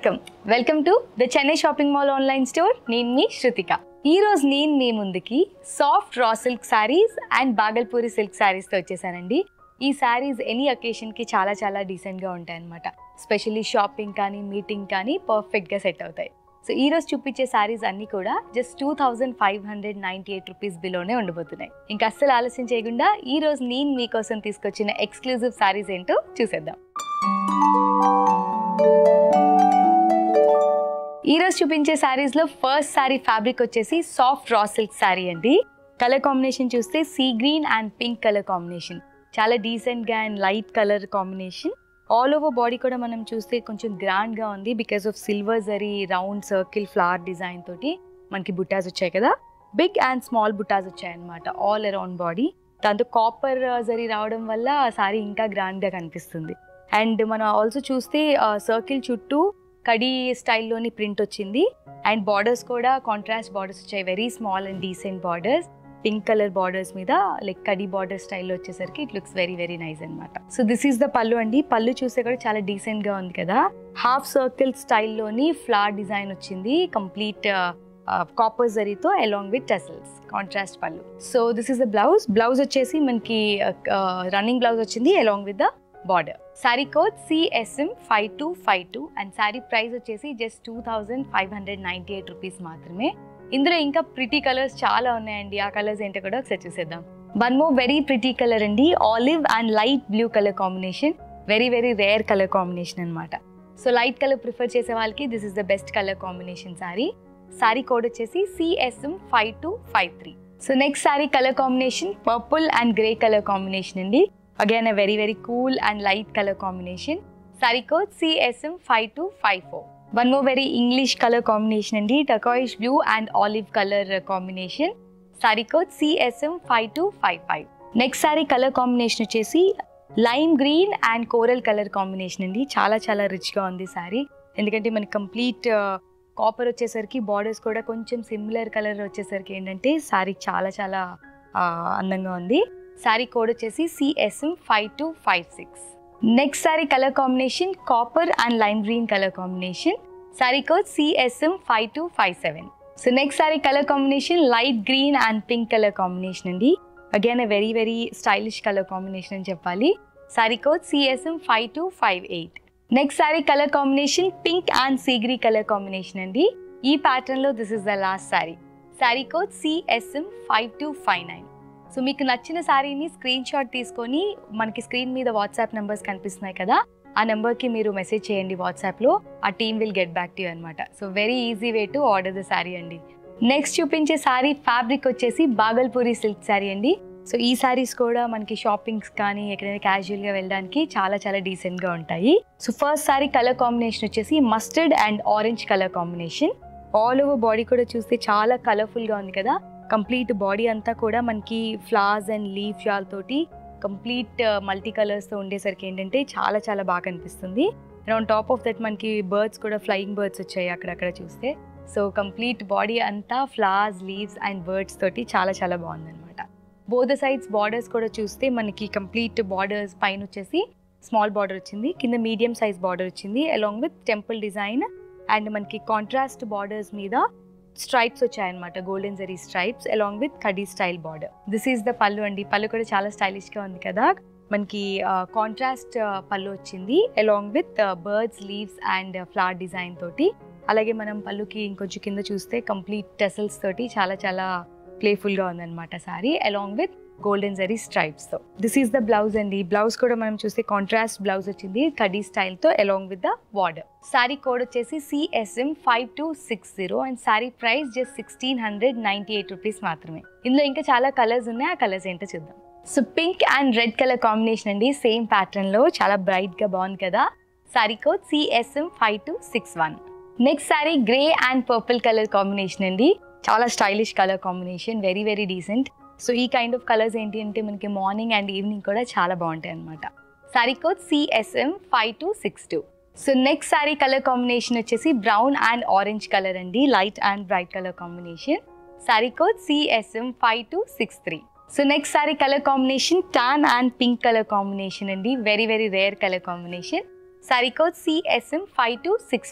welcome welcome to the Chennai shopping mall online store నేను మీ శృతిక ఈ రోజు నేను మీ ముందుకి soft raw silk sarees and Bhagalpuri silk శారీస్తో వచ్చేసానండి ఈ శారీస్ ఎనీ అకేషన్కి చాలా చాలా డీసెంట్గా ఉంటాయి అనమాట స్పెషల్లీ షాపింగ్ కానీ మీటింగ్ కానీ పర్ఫెక్ట్గా సెట్ అవుతాయి సో ఈ రోజు చూపించే శారీస్ అన్నీ కూడా just two thousand five hundred ninety eight rupees బిలోనే ఉండబోతున్నాయి ఇంకా అస్సలు ఆలస్యం చేయకుండా ఈ రోజు నేను మీకోసం తీసుకొచ్చిన ఎక్స్క్లూజివ్ శారీస్ ఏంటో చూసేద్దాం ఈ రోజు చూపించే శారీస్ లో ఫస్ట్ శారీ ఫ్యాబ్రిక్ వచ్చేసి సాఫ్ట్ రా సిల్క్ శారీ అండి కలర్ కాంబినేషన్ చూస్తే sea green and pink colour combination చాలా డీసెంట్ గా and light colour combination all over body కూడా మనం చూస్తే కొంచెం గ్రాండ్ గా ఉంది because of silver zari round circle flower design తోటి మనకి బుట్టాస్ వచ్చాయి కదా బిగ్ అండ్ స్మాల్ బుట్టాస్ వచ్చాయి అనమాట ఆల్ అరౌండ్ బాడీ దాంతో కాపర్ జరీ రావడం వల్ల ఆ సారీ ఇంకా గ్రాండ్ గా కనిపిస్తుంది అండ్ మనం ఆల్సో చూస్తే సర్కిల్ చుట్టూ కడీ స్టైల్లోని ప్రింట్ వచ్చింది అండ్ బార్డర్స్ కూడా కాంట్రాస్ట్ బార్డర్స్ వచ్చాయి very small and decent borders pink colour borders మీద లైక్ కడీ బార్డర్ స్టైల్లో వచ్చేసరికి it looks very very nice అనమాట so this is the pallu అండి పళ్ళు చూస్తే కూడా చాలా డీసెంట్ గా ఉంది కదా హాఫ్ సర్కిల్ స్టైల్లోని ఫ్లవర్ డిజైన్ వచ్చింది కంప్లీట్ కాపర్ జరీతో along with tassels contrast pallu so this is the blouse blouse వచ్చేసి మనకి రన్నింగ్ బ్లౌజ్ వచ్చింది along with the border saree code CSM five two five two and saree price వచ్చేసి just two thousand five hundred ninety eight rupees మాత్రమే ఇందులో ఇంకా pretty colours చాలా ఉన్నాయండి ఆ కలర్స్ ఏంటో కూడా ఒకసారి చూసేద్దాం one more very pretty colour అండి olive and light blue colour combination very very rare colour combination అనమాట సో లైట్ కలర్ ప్రిఫర్ చేసే వాళ్ళకి this is the best colour combination saree saree code వచ్చేసి CSM five two five three so next sari colour combination purple and grey colour combination అండి again a very very cool and light color combination saree code csm5254 one more very english color combination అండి turquoise blue and olive color uh, combination saree code csm5255 next saree colour combination వచ్చేసి lime green and coral colour combination అండి చాలా చాలా రిచ్గా ఉంది sorry ఎందుకంటే మనకి complete copper వచ్చేసరికి బార్డర్స్ కూడా కొంచెం సిమిలర్ కలర్ వచ్చేసరికి ఏంటంటే సారీ చాలా చాలా ఆ, అందంగా ఉంది శారీ కోడ్ వచ్చేసి CSM five two five six next sari colour combination copper and lime green colour combination sari code CSM five two five seven so next sari colour combination light green and pink colour combination అండి again a very very stylish colour combination అని చెప్పాలి sari code CSM five two five eight next sari colour combination pink and sea green colour combination అండి ఈ pattern లో this is the last saree saree code CSM five two five nine so మీకు నచ్చిన శారీని screen shot తీసుకొని మనకి స్క్రీన్ మీద వాట్సాప్ నెంబర్స్ కనిపిస్తున్నాయి కదా ఆ నెంబర్కి మీరు మెసేజ్ చేయండి వాట్సాప్లో ఆ team will get back to you అనమాట so very easy way to order the saree అండి నెక్స్ట్ చూపించే శారీ ఫ్యాబ్రిక్ వచ్చేసి బాగల్పూరి సిల్క్ శారీ అండి సో ఈ శారీస్ కూడా మనకి షాపింగ్స్ కానీ ఎక్కడైనా క్యాజువల్గా వెళ్ళడానికి చాలా చాలా డీసెంట్గా ఉంటాయి so first saree colour combination వచ్చేసి mustard and orange colour combination all over body కూడా చూస్తే చాలా కలర్ఫుల్గా ఉంది కదా కంప్లీట్ బాడీ అంతా కూడా మనకి ఫ్లవర్స్ అండ్ లీఫ్ షాల్ తోటి కంప్లీట్ మల్టీ కలర్స్తో ఉండేసరికి ఏంటంటే చాలా చాలా బాగా అనిపిస్తుంది ఆన్ టాప్ ఆఫ్ దట్ మనకి బర్డ్స్ కూడా ఫ్లయింగ్ బర్డ్స్ వచ్చాయి అక్కడక్కడ చూస్తే సో కంప్లీట్ బాడీ అంతా ఫ్లవర్స్ లీవ్స్ అండ్ బర్డ్స్ తోటి చాలా చాలా బాగుందన్నమాట బోధ సైడ్స్ బార్డర్స్ కూడా చూస్తే మనకి కంప్లీట్ బార్డర్స్ పైన వచ్చేసి స్మాల్ బార్డర్ వచ్చింది కింద మీడియం సైజ్ బార్డర్ వచ్చింది along with temple design and మనకి కాంట్రాస్ట్ బార్డర్స్ మీద స్ట్రైప్స్ వచ్చాయన్నమాట golden zari stripes along with కడీ style border this is the pallu అండి పళ్ళు కూడా చాలా స్టైలిష్ గా ఉంది కదా మనకి కాంట్రాస్ట్ పళ్ళు వచ్చింది along with birds leaves and flower design తోటి అలాగే మనం పళ్ళుకి ఇంకొంచెం కింద చూస్తే కంప్లీట్ టెసల్స్ తోటి చాలా చాలా ప్లేఫుల్ గా ఉందన్నమాట sari along with golden zari stripes తో దిస్ ఈస్ ద బ్లౌజ్ అండి బ్లౌజ్ కూడా మనం చూస్తే కాంట్రాస్ట్ బ్లౌజ్ వచ్చింది కడీ స్టైల్ తో along with the border sari code వచ్చేసి CSM five two six zero and sari price just sixteen hundred ninety eight rupees మాత్రమే ఇందులో ఇంకా చాలా కలర్స్ ఉన్నాయి ఆ కలర్స్ ఏంటో చూద్దాం so pink and red colour combination అండి సేమ్ ప్యాటర్న్ లో చాలా బ్రైట్ గా బాగుంది కదా saree code CSM five two six one next saree grey and purple colour combination అండి చాలా stylish colour combination very very decent so ఈ కైండ్ ఆఫ్ కలర్స్ ఏంటి అంటే మనకి మార్నింగ్ అండ్ ఈవినింగ్ కూడా చాలా బాగుంటాయి అనమాట saree code CSM five two six two so next saree colour combination వచ్చేసి బ్రౌన్ అండ్ ఆరెంజ్ కలర్ అండి light and bright colour combination saree code CSM five two six three so next saree colour combination tan and pink colour combination అండి very very rare colour combination saree code CSM five two six four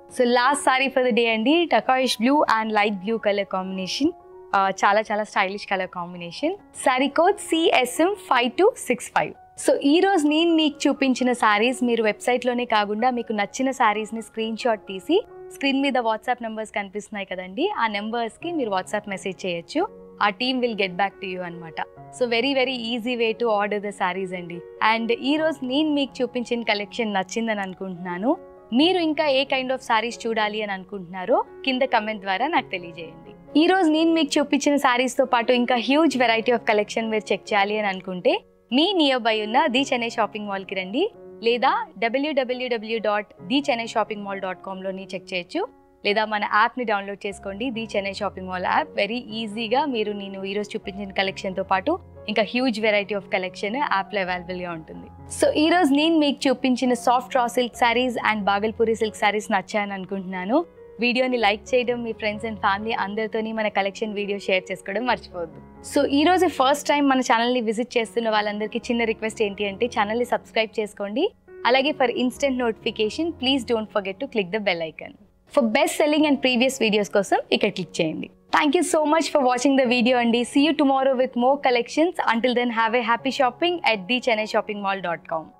so last saree for the day అండి turquoise blue and light blue colour combination చాలా చాలా stylish colour combination saree code CSM five two six five so ఈ రోజు నేను మీకు చూపించిన శారీస్ మీరు వెబ్సైట్లోనే కాకుండా మీకు నచ్చిన శారీస్ని స్క్రీన్ షాట్ తీసి స్క్రీన్ మీద వాట్సాప్ నెంబర్స్ కనిపిస్తున్నాయి కదండి ఆ నెంబర్స్కి మీరు వాట్సాప్ మెసేజ్ చేయొచ్చు ఆ team will get back to you అనమాట so very very easy way to order the sarees అండి అండ్ ఈ రోజు నేను మీకు చూపించిన కలెక్షన్ నచ్చిందని అనుకుంటున్నాను మీరు ఇంకా ఏ కైండ్ ఆఫ్ శారీస్ చూడాలి అని అనుకుంటున్నారో కింద కమెంట్ ద్వారా నాకు తెలియజేయండి ఈ రోజు నేను మీకు చూపించిన శారీస్ తో పాటు ఇంకా హ్యూజ్ వెరైటీ ఆఫ్ కలెక్షన్ మీరు చెక్ చేయాలి అని అనుకుంటే మీ నియర్ బై ఉన్న ది చెన్నై షాపింగ్ మాల్కి రండి లేదా W W W dot the Chennai shopping mall dot కామ్లోని చెక్ చేయొచ్చు లేదా మన యాప్ని డౌన్లోడ్ చేసుకోండి the Chennai shopping mall app very ఈజీగా మీరు నేను ఈరోజు చూపించిన కలెక్షన్తో పాటు ఇంకా హ్యూజ్ వెరైటీ ఆఫ్ కలెక్షన్ యాప్లో అవైలబుల్గా ఉంటుంది సో ఈ రోజు నేను మీకు చూపించిన soft raw silk sarees and Bhagalpuri silk sarees నచ్చాయని అనుకుంటున్నాను వీడియోని లైక్ చేయడం మీ ఫ్రెండ్స్ అండ్ ఫ్యామిలీ అందరితోని మన కలెక్షన్ వీడియో షేర్ చేసుకోవడం మర్చిపోవద్దు సో ఈ రోజు ఫస్ట్ టైం మన ఛానల్ని విజిట్ చేస్తున్న వాళ్ళందరికీ చిన్న రిక్వెస్ట్ ఏంటి అంటే ఛానల్ని సబ్స్క్రైబ్ చేసుకోండి అలాగే for instant notification please don't forget to click the bell icon for best selling and previous videos కోసం ఇక్కడ క్లిక్ చేయండి thank you so much for watching the video అండి see you tomorrow with more collections until then have a happy shopping at the Chennai shopping mall dot com